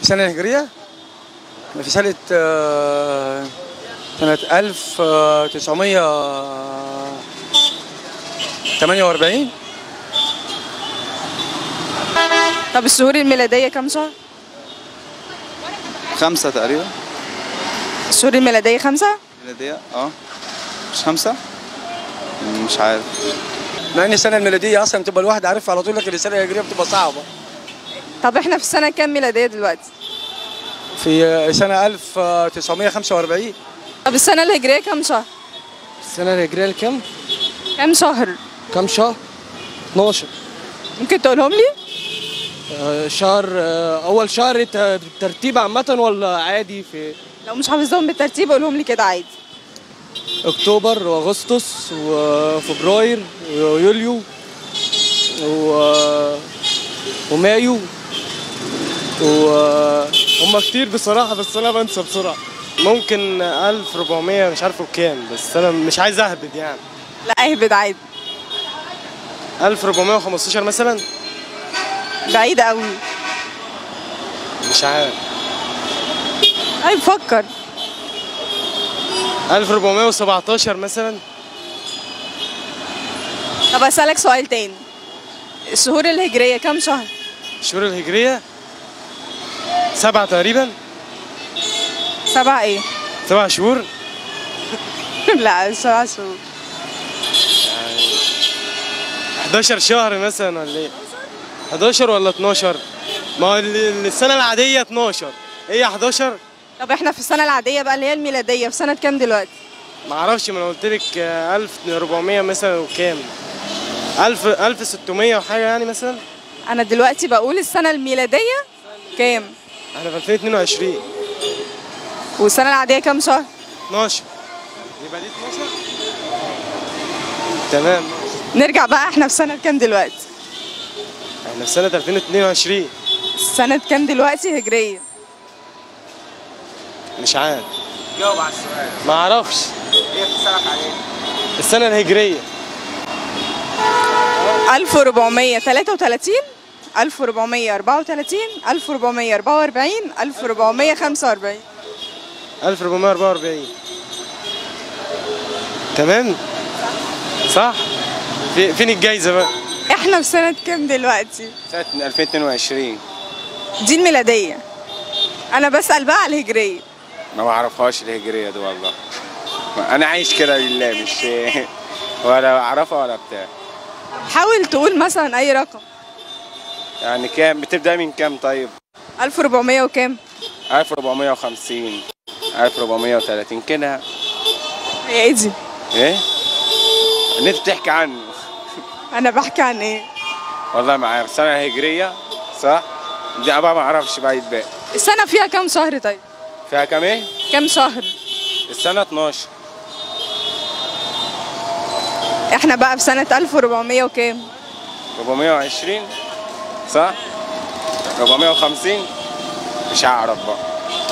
السنة الهجرية في سنة آه، سنة 1948 طب الشهور الميلادية كام شهر؟ خمسة تقريبا الشهور الميلادية خمسة؟ ميلادية اه مش خمسة مش عارف مع ان السنة الميلادية اصلا بتبقى الواحد عارفها على طول لكن السنة الهجرية بتبقى صعبة طب احنا في سنة كام ميلادية دلوقتي؟ في آه، سنة 1945 طب السنة الهجرية كام شهر؟ السنة الهجرية لكام؟ كام شهر؟ كام شهر؟ 12 ممكن تقولهم لي؟ آه، شهر آه، أول شهر ت- بالترتيب عامة ولا عادي في لو مش حافظهم بالترتيب قولهم لي كده عادي أكتوبر وأغسطس وفبراير ويوليو و... ومايو وهم كتير بصراحة بس أنا بنسى بسرعة ممكن 1400 مش عارفه بكام بس أنا مش عايز أهبد يعني لا اهبد عادي 1415 مثلا بعيد قوي مش عارف طيب فكر 1417 مثلا طب اسألك سؤال تاني الشهور الهجرية كام شهر؟ الشهور الهجرية سبعة تقريبا سبعة ايه؟ سبع شهور لا سبعة شهور 11 شهر مثلا ولا ايه 11 ولا 12 ما هو ال- السنة العادية 12 هي 11 طب احنا في السنة العادية بقى اللي هي الميلادية في سنة كام دلوقتي؟ ما اعرفش ما انا قلت لك آه، 1400 مثلا وكام 1000 1600 وحاجة يعني مثلا انا دلوقتي بقول السنة الميلادية كام؟ احنا في 2022 والسنة العادية كام شهر؟ 12 يبقى دي 12 تمام نرجع بقى احنا في سنة كام دلوقتي؟ احنا في سنة 2022 سنة كام دلوقتي هجرية؟ مش عارف جاوب على السؤال ما اعرفش ايه بتسألك عليه؟ السنة الهجرية 1433 1434 1444 1445 1444 تمام صح في فين الجايزة بقى احنا في سنة كام دلوقتي؟ سنة 2022 دي الميلادية انا بسأل بقى على الهجرية ما بعرفهاش الهجرية دي والله ما- أنا عايش كده لله مش ولا أعرفها ولا بتاع حاول تقول مثلا اي رقم يعني كام بتبدأ من كام طيب 1400 وكام؟ 1450 1430 كده هي ايه دي؟ ايه اللي انت بتحكي عنه انا بحكي عن ايه؟ والله ما عارف سنة هجرية صح دي أبقى ما أعرفش بقى يتبقى السنة فيها كام شهر طيب؟ فيها كام ايه كام شهر؟ السنة 12 احنا بقى في سنة 1400 وكام؟ 420 صح 450 مش هعرف بقى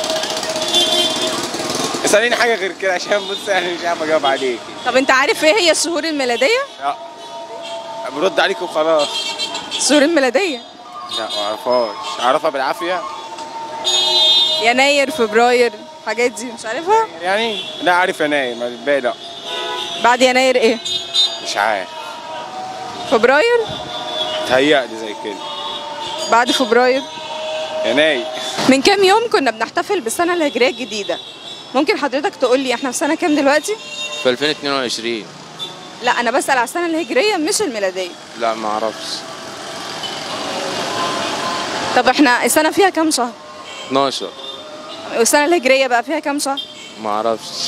اسأليني حاجة غير كده عشان بص أنا مش عارف أجاوب عليكي طب انت عارف ايه هي الشهور الميلادية؟ لا برد عليك وخلاص الشهور الميلادية لا ما اعرفهاش اعرفها بالعافية يناير فبراير الحاجات دي مش عارفها؟ يعني لا عارف يناير ما الباقي لا بعد يناير ايه؟ مش عارف فبراير؟ تهيألي زي كده بعد فبراير يناير من كام يوم كنا بنحتفل بالسنة الهجرية الجديدة ممكن حضرتك تقول لي احنا في سنة كام دلوقتي؟ في 2022 لا انا بسأل على السنة الهجرية مش الميلادية لا ما اعرفش طب احنا السنة فيها كام شهر؟ 12 والسنة الهجرية بقى فيها كام شهر؟ ما اعرفش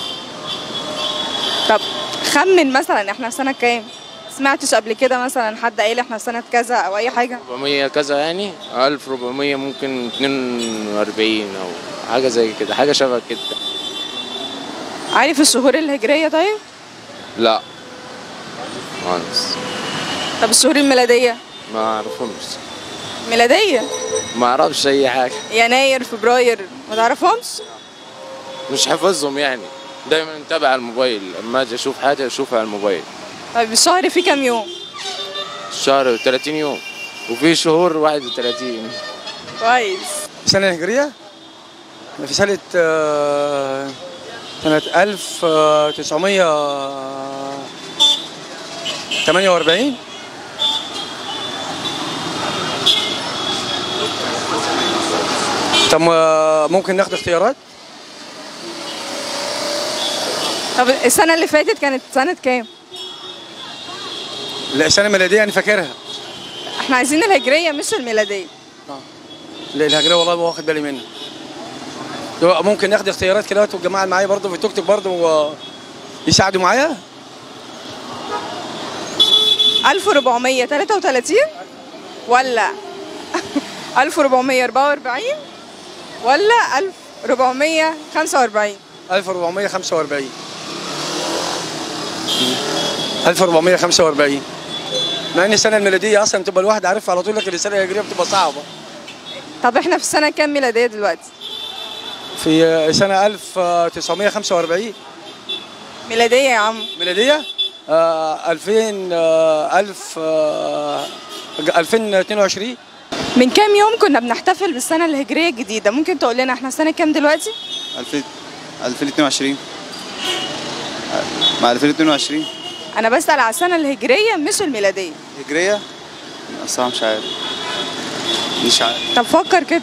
طب خمن مثلا احنا في سنة كام؟ سمعتش قبل كده مثلا حد قايل احنا في سنة كذا او اي حاجة؟ 400 كذا يعني 1400 ممكن 42 او حاجه زي كده حاجه شبه كده عارف الشهور الهجرية طيب؟ لا خالص طب الشهور الميلادية؟ ما اعرفهمش ميلادية ما اعرفش اي حاجه يناير فبراير ما تعرفهمش؟ مش حافظهم يعني دايما متابع على الموبايل اما اجي اشوف حاجه اشوفها على الموبايل طيب الشهر فيه كام يوم؟ الشهر 30 يوم وفي شهور 31 كويس السنة الهجرية في سنة آه، سنة 1948 طب آه، ممكن ناخد اختيارات؟ طب السنة اللي فاتت كانت سنة كام؟ لا السنة الميلادية أنا فاكرها احنا عايزين الهجرية مش الميلادية لا الهجرية والله ما واخد بالي منها لو ممكن ناخد اختيارات كده والجماعة اللي معايا برضه في التوك توك برضه آه، يساعدوا معايا 1433 ولا 1444 ولا 1445 1445 1445 مع ان السنه الميلاديه اصلا تبقى الواحد عارفها على طول لكن السنه الهجريه بتبقى صعبه طب احنا في سنة كام ميلادية دلوقتي؟ في سنه 1945 ميلادية يا عم ميلاديه آه 2000 آه 1000 آه 2022 من كام يوم كنا بنحتفل بالسنة الهجرية الجديدة ممكن تقول لنا احنا في سنة كام دلوقتي؟ 2000 2022 مع 2022 انا بسأل على السنة الهجرية مش الميلادية هجرية الصراحة مش عارف مش عارف طب فكر كده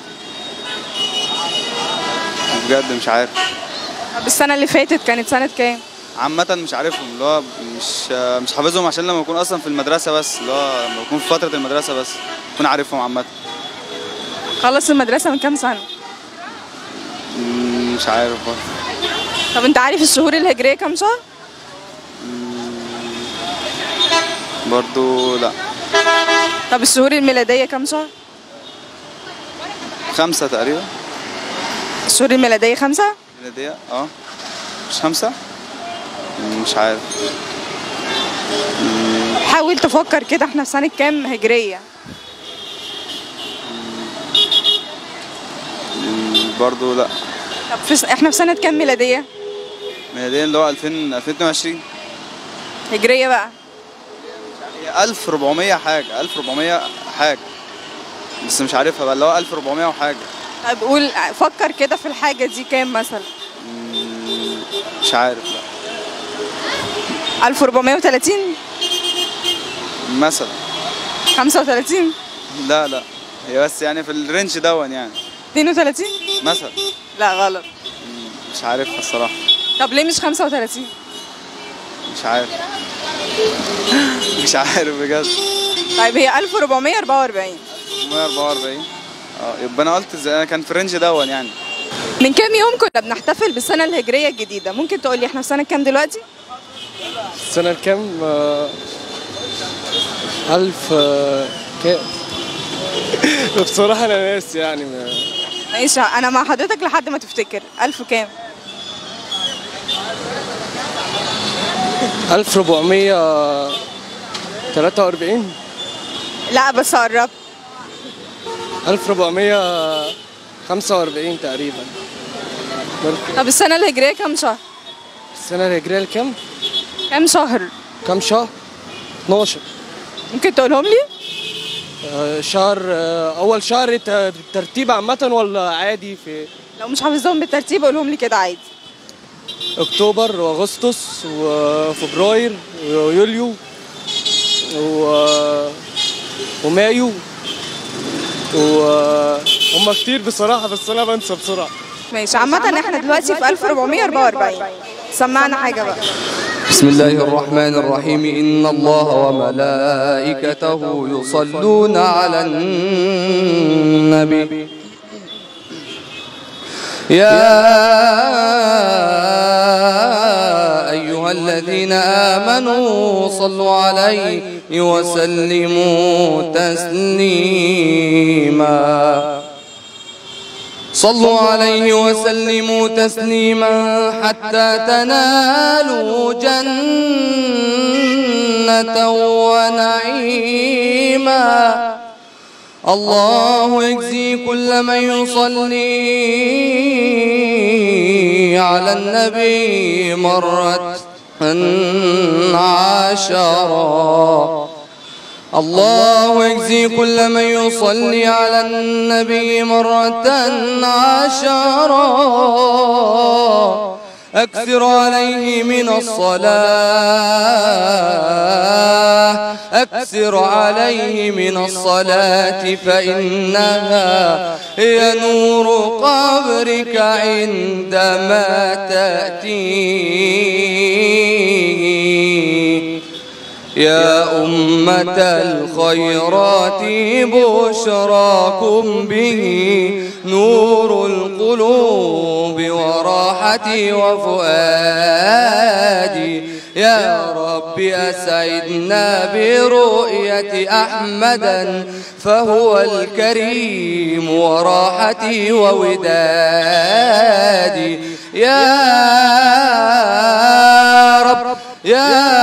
بجد مش عارف طب السنة اللي فاتت كانت سنة كام؟ عامة مش عارفهم اللي هو مش مش حافظهم عشان لما بكون اصلا في المدرسة بس اللي هو لما بكون في فترة المدرسة بس بكون عارفهم عامة خلص المدرسة من كام سنة؟ مم، مش عارف برضه طب انت عارف الشهور الهجرية كام شهر؟ برضه لا طب الشهور الميلادية كام شهر؟ خمسة تقريبا الشهور الميلادية خمسة؟ ميلادية اه مش خمسة مم، مش عارف حاول تفكر كده احنا في سنة كام هجرية؟ مم، برضه لا طب في س... احنا في سنة كام ميلادية؟ ميلادية اللي هو 2000 2022 هجرية بقى هي 1400 حاجة 1400 حاجة بس مش عارفها بقى اللي هو 1400 وحاجة طب قول فكر كده في الحاجة دي كام مثلا؟ مم، مش عارف لا 1430 مثلا 35 لا لا هي بس يعني في الرينج دون يعني 32 مثلا لا غلط مم، مش عارفها الصراحة طب ليه مش 35 مش عارف مش عارف بجد طيب هي 1444 144 اه يبقى انا قلت زي انا كان في الرينج دون يعني من كام يوم كنا بنحتفل بالسنة الهجرية الجديدة ممكن تقول لي احنا في سنة كام دلوقتي؟ السنة الكام؟ آه، ألف آه، كام؟ بصراحة أنا ناسي يعني ما- ماشي انا مع حضرتك لحد ما تفتكر 1000 كام؟ ألف ربعمية تلاتة وأربعين لا بس قربت ألف ربعمية خمسة وأربعين تقريبا طب السنة الهجرية كام شهر؟ السنة الهجرية الكام؟ كام شهر؟ كام شهر؟ 12 ممكن تقولهم لي؟ آه، شهر آه، أول شهر ت- بالترتيب عامة ولا عادي في لو مش حافظهم بالترتيب قولهم لي كده عادي أكتوبر وأغسطس وفبراير ويوليو و... ومايو وهم كتير بصراحة بس أنا بنسى بسرعة ماشي عامة احنا دلوقتي في 1444 سمعنا حاجة بقى بسم الله الرحمن الرحيم إن الله وملائكته يصلون على النبي يا أيها الذين آمنوا صلوا عليه وسلموا تسليما صلوا عليه وسلموا تسليما حتى تنالوا جنة ونعيما الله يجزي كل من يصلي على النبي مرة عشرا الله يجزي كل من يصلي على النبي مرة عشرا أكثر عليه من الصلاة أكثر عليه من الصلاة فإنها هي نور قبرك عندما تأتي يا أمة الخيرات بشراكم به نور القلوب وراحتي وفؤادي يا رب أسعدنا برؤية أحمدا فهو الكريم وراحتي وودادي يا رب يا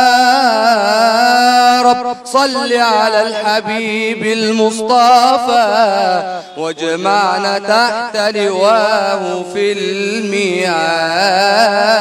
رب صل على الحبيب المصطفى واجمعنا تحت لواه في الميعاد